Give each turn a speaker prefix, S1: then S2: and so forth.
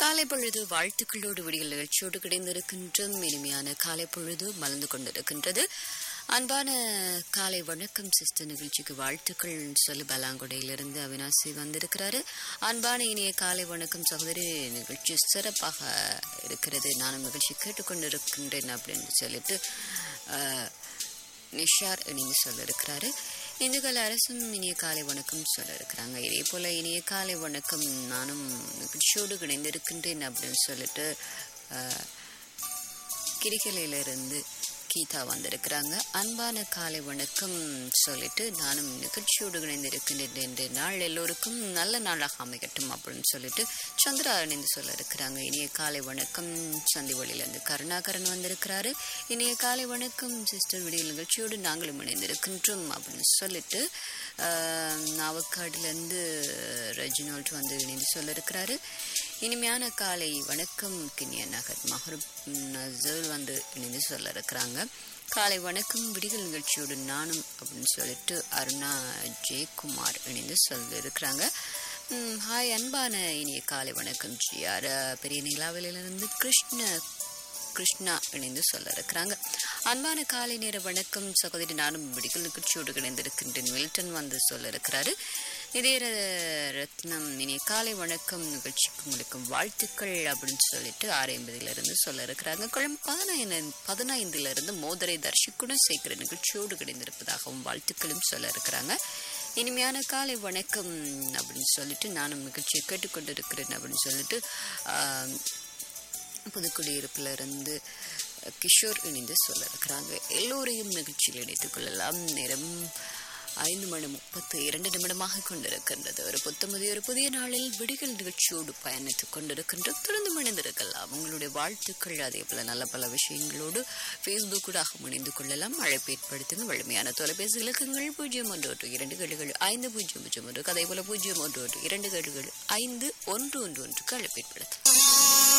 S1: காலை பொழுது வாழ்த்துக்களோடு விடியல் நிகழ்ச்சியோடு கிடைந்திருக்கின்றோம் இனிமையான காலை பொழுது மலர்ந்து கொண்டிருக்கின்றது அன்பான காலை வணக்கம் சிஸ்டர் நிகழ்ச்சிக்கு வாழ்த்துக்கள் சொல்லி பலாங்குடையிலிருந்து அவினாசி வந்திருக்கிறாரு அன்பான இனிய காலை வணக்கம் சகோதரி நிகழ்ச்சி சிறப்பாக இருக்கிறது நானும் நிகழ்ச்சி கேட்டுக்கொண்டிருக்கின்றேன் அப்படின்னு சொல்லிட்டு அஹ், நிஷார் இணைந்து சொல்ல இருக்கிறாரு இந்துக்கள் அரசும் இனிய காலை வணக்கம் சொல்ல இருக்கிறாங்க இதே போல இனிய காலை வணக்கம் நானும் நிகழ்ச்சியோடு இணைந்திருக்கின்றேன் அப்படின்னு சொல்லிட்டு அஹ், கிரிகலையிலிருந்து கீதா வந்திருக்கிறாங்க அன்பான காலை வணக்கம் சொல்லிட்டு நானும் நிகழ்ச்சியோடு இணைந்திருக்கின்றேன் என்று நாள் எல்லோருக்கும் நல்ல நாளாக அமைக்கட்டும் அப்படின்னு சொல்லிட்டு சந்திரா இணைந்து சொல்ல இருக்கிறாங்க இனிய காலை வணக்கம் சந்திவழியிலிருந்து கருணாகரன் வந்திருக்கிறாரு இனிய காலை வணக்கம் சிஸ்டர் விடியல் நிகழ்ச்சியோடு நாங்களும் இணைந்திருக்கின்றோம் அப்படின்னு சொல்லிட்டு ஆஹ், நாவக்காடுலேருந்து ரெஜினால்ட் வந்து இணைந்து சொல்ல இருக்கிறாரு இனிமையான காலை வணக்கம் கிண்ணிய நகர் மஹரூப் நசர் வந்து இணைந்து சொல்ல இருக்கிறாங்க காலை வணக்கம் விடிகள் நிகழ்ச்சியோடு நானும் அப்படின்னு சொல்லிட்டு அருணா ஜெயக்குமார் இணைந்து சொல்ல இருக்கிறாங்க ம், ஹாய் அன்பான இனிய காலை வணக்கம் ஜிஆர் பெரிய நிலாவிலிருந்து கிருஷ்ண கிருஷ்ணா இணைந்து சொல்ல இருக்கிறாங்க அன்பான காலை நேர வணக்கம் சகோதரி நானும் விடிகள் நிகழ்ச்சியோடு இணைந்திருக்கின்றேன் மில்டன் வந்து சொல்ல இருக்கிறாரு இதே ர- ரத்னம் இனி காலை வணக்கம் நிகழ்ச்சிக்கு உங்களுக்கு வாழ்த்துக்கள் அப்படின்னு சொல்லிட்டு ஆறு இருந்து சொல்ல இருக்கிறாங்க குழம்பு பதினைந்து பதினைந்துல இருந்து மோதரை தர்ஷிக்குடன் சேர்க்கிற நிகழ்ச்சியோடு கிடைந்திருப்பதாகவும் வாழ்த்துக்களும் சொல்ல இருக்கிறாங்க இனிமையான காலை வணக்கம் அப்படின்னு சொல்லிட்டு நானும் நிகழ்ச்சியை கேட்டுக்கொண்டிருக்கிறேன் அப்படின்னு சொல்லிட்டு ஆஹ், புதுக்குடியிருப்புல இருந்து கிஷோர் இணைந்து சொல்ல இருக்கிறாங்க எல்லோரையும் நிகழ்ச்சியில் இணைத்துக் கொள்ளலாம் நேரம் ஐந்து மணி முப்பத்து இரண்டு நிமிடமாக கொண்டிருக்கின்றது ஒரு புத்தமதி ஒரு புதிய நாளில் விடிகள் நிகழ்ச்சியோடு பயணித்துக் கொண்டிருக்கின்ற தொடர்ந்து இணைந்திருக்கலாம் உங்களுடைய வாழ்த்துக்கள் அதே போல நல்ல பல விஷயங்களோடு ஃபேஸ்புக்கூடாக இணைந்து கொள்ளலாம் அழைப்பு ஏற்படுத்துங்க வலிமையான தொலைபேசி இலக்கங்கள் பூஜ்ஜியம் ஒன்று ஒன்று இரண்டு ஏழுகள் ஐந்து பூஜ்ஜியம் பூஜ்ஜியம் ஒன்று அதே போல பூஜ்ஜியம் ஒன்று ஒன்று இரண்டு ஏழுகள் ஐந்து ஒன்று ஒன்று ஒன்றுக்கு அழைப்பு ஏற்படுத்தும்